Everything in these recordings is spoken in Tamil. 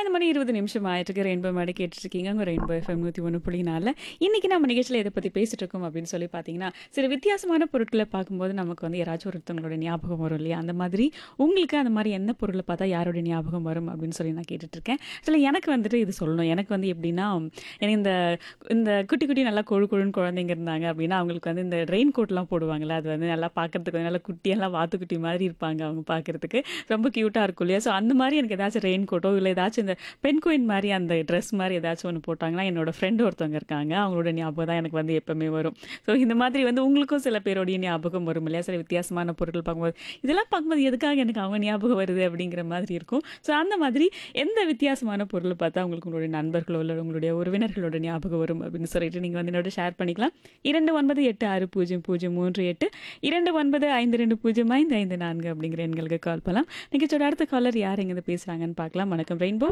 ஐந்து மணி இருபது நிமிஷம் ஆயிட்டுருக்கு ரெயின்போ மாடி கேட்டுருக்கீங்க உங்கள் ரெயின்போ எஃப்எம் நூற்றி ஒன்று புள்ளி நாலில் இன்றைக்கி நம்ம நிகழ்ச்சியில் எதை பற்றி பேசிட்டு இருக்கோம் அப்படின்னு சொல்லி பார்த்தீங்கன்னா சில வித்தியாசமான பொருட்களை பார்க்கும்போது நமக்கு வந்து யாராச்சும் ஒருத்தவங்களோட ஞாபகம் வரும் இல்லையா அந்த மாதிரி உங்களுக்கு அந்த மாதிரி எந்த பொருளை பார்த்தா யாரோட ஞாபகம் வரும் அப்படின்னு சொல்லி நான் கேட்டுட்ருக்கேன் சில எனக்கு வந்துட்டு இது சொல்லணும் எனக்கு வந்து எப்படின்னா எனக்கு இந்த இந்த குட்டி குட்டி நல்லா கொழு கொழுன்னு குழந்தைங்க இருந்தாங்க அப்படின்னா அவங்களுக்கு வந்து இந்த ரெயின் கோட்லாம் போடுவாங்கல்ல அது வந்து நல்லா பார்க்கறதுக்கு வந்து நல்லா குட்டியெல்லாம் வாத்துக்குட்டி மாதிரி இருப்பாங்க அவங்க பார்க்கறதுக்கு ரொம்ப க்யூட்டாக இருக்கும் இல்லையா ஸோ அந்த மாதிரி எனக்கு ஏதாச்சும் ரெயின் கோட்டோ இல்லை ஏதாச்சும் இந்த பெண் குயின் மாதிரி அந்த ட்ரெஸ் மாதிரி ஏதாச்சும் ஒன்று போட்டாங்கன்னா என்னோட ஃப்ரெண்டு ஒருத்தவங்க இருக்காங்க அவங்களோட ஞாபகம் தான் எனக்கு வந்து எப்பவுமே வரும் ஸோ இந்த மாதிரி வந்து உங்களுக்கும் சில பேரோடைய ஞாபகம் வரும் இல்லையா சில வித்தியாசமான பொருட்கள் பார்க்கும்போது இதெல்லாம் பார்க்கும்போது எதுக்காக எனக்கு அவங்க ஞாபகம் வருது அப்படிங்கிற மாதிரி இருக்கும் ஸோ அந்த மாதிரி எந்த வித்தியாசமான பொருள் பார்த்தா உங்களுக்கு உங்களுடைய நண்பர்களோ இல்லை உங்களுடைய உறவினர்களோட ஞாபகம் வரும் அப்படின்னு சொல்லிட்டு நீங்கள் வந்து என்னோட ஷேர் பண்ணிக்கலாம் இரண்டு ஒன்பது எட்டு ஆறு பூஜ்ஜியம் பூஜ்ஜியம் மூன்று எட்டு இரண்டு ஒன்பது ஐந்து ரெண்டு பூஜ்ஜியம் ஐந்து ஐந்து நான்கு அப்படிங்கிற எண்களுக்கு கால் பண்ணலாம் நிகழ்ச்சியோட அடுத்த காலர் யார் எங்கே பேசுகிறாங்கன்னு பார்க்கலாம் வணக்கம் ரெயின்போ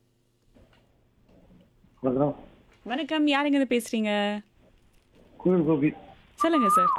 வணக்கம் வணக்கம் யார் எங்கே பேசுகிறீங்க குயில் கோபி சொல்லுங்கள் சார்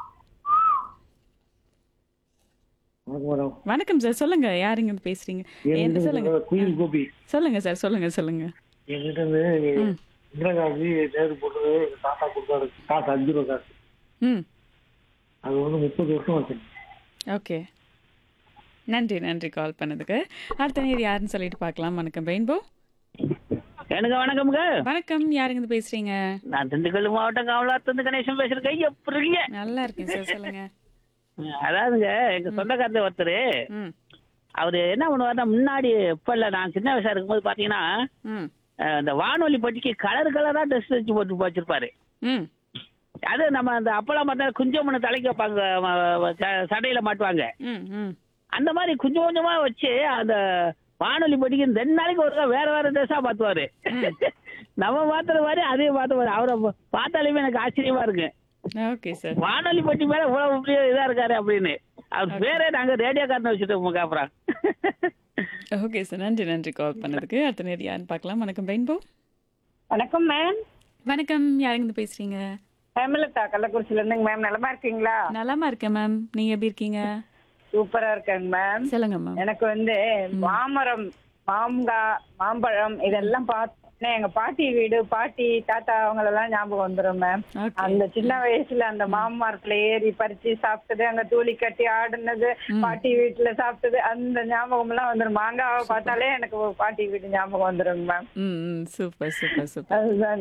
வணக்கம் மேடம் வணக்கம் சார் சொல்லுங்க யார் இங்க பேசுறீங்க என்ன சொல்லுங்க என்கிட்ட குயில் கோபி சொல்லுங்க சார் சொல்லுங்க சொல்லுங்க என்கிட்ட இருந்து இந்திரா காந்தி நேரு போட்டது எங்க தாத்தா கொடுத்தாரு காசு அஞ்சு ரூபா காசு ம் அது வந்து முப்பது வருஷம் ஆச்சு ஓகே நன்றி நன்றி கால் பண்ணதுக்கு அடுத்த நேர் யாருன்னு சொல்லிட்டு பார்க்கலாம் வணக்கம் ரெயின்போ எனக்கு வணக்கம்ங்க வணக்கம் யாருங்க இருந்து பேசுறீங்க நான் திண்டுக்கல் மாவட்டம் காவலாத்திலிருந்து கணேசன் பேசுறேன் எப்படி இருக்கீங்க நல்லா இருக்கேன் சார் சொல்லுங்க அதாவதுங்க எங்க சொந்தக்காரர் ஒருத்தர் ம் அவரு என்ன பண்ணுவாருன்னா முன்னாடி இப்ப இல்ல நான் சின்ன வயசா இருக்கும்போது பாத்தீங்கன்னா ம் அஹ், இந்த வானொலி பட்டிக்கு கலர் கலரா ட்ரெஸ் வச்சு போட்டு வச்சிருப்பாரு ம் அது நம்ம அந்த அப்பெல்லாம் பார்த்தா குஞ்சம் தலைக்கு வைப்பாங்க வ- வ- ச- சடையில மாட்டுவாங்க ம் ம் அந்த மாதிரி கொஞ்சம் கொஞ்சமா வச்சு அந்த வானொலி பட்டிக்கு ரெண்டு நாளைக்கு ஒருக்கா வேற வேற ட்ரெஸ்ஸா மாத்துவாரு நம்ம மாத்துற மாதிரி அதே மாத்துவாரு அவரை பார்த்தாலுமே எனக்கு ஆச்சரியமா இருக்கு ஓகே சார் வானொலி பட்டி மேல இவ்வளவு பெரிய இதா இருக்காரு அப்படின்னு அவர் பேரே நாங்க ரேடியோ காரனை வச்சுட்டோம் காப்புறோம் ஓகே சார் நன்றி நன்றி கால் பண்ணதுக்கு அடுத்த நேர் யாருன்னு பார்க்கலாம் வணக்கம் ரெயின்போ வணக்கம் மேம் வணக்கம் யாருங்க இருந்து பேசுறீங்க ஹேமலதா கள்ளக்குறிச்சில இருந்துங்க மேம் நலமா இருக்கீங்களா நலமா இருக்கேன் மேம் நீங்க எப்படி இருக்கீங்க சூப்பரா இருக்கேங்க மேம் சொல்லுங்க மேம் எனக்கு வந்து மாமரம் மாங்காய் மாம்பழம் இதெல்லாம் பார்த்தோன்னே எங்க பாட்டி வீடு பாட்டி தாத்தா அவங்களெல்லாம் ஞாபகம் வந்துரும் மேம் ஓகே அந்த சின்ன வயசுல அந்த மாமரத்துல ஏறி பறிச்சு சாப்பிட்டது அங்க தூளி கட்டி ஆடுனது பாட்டி வீட்டுல சாப்பிட்டது அந்த ஞாபகம் எல்லாம் வந்துரும் மாங்காவை பார்த்தாலே எனக்கு பாட்டி வீட்டு ஞாபகம் வந்துருங்க மேம் ம் ம் சூப்பர் சூப்பர் சூப்பர் அதுதான்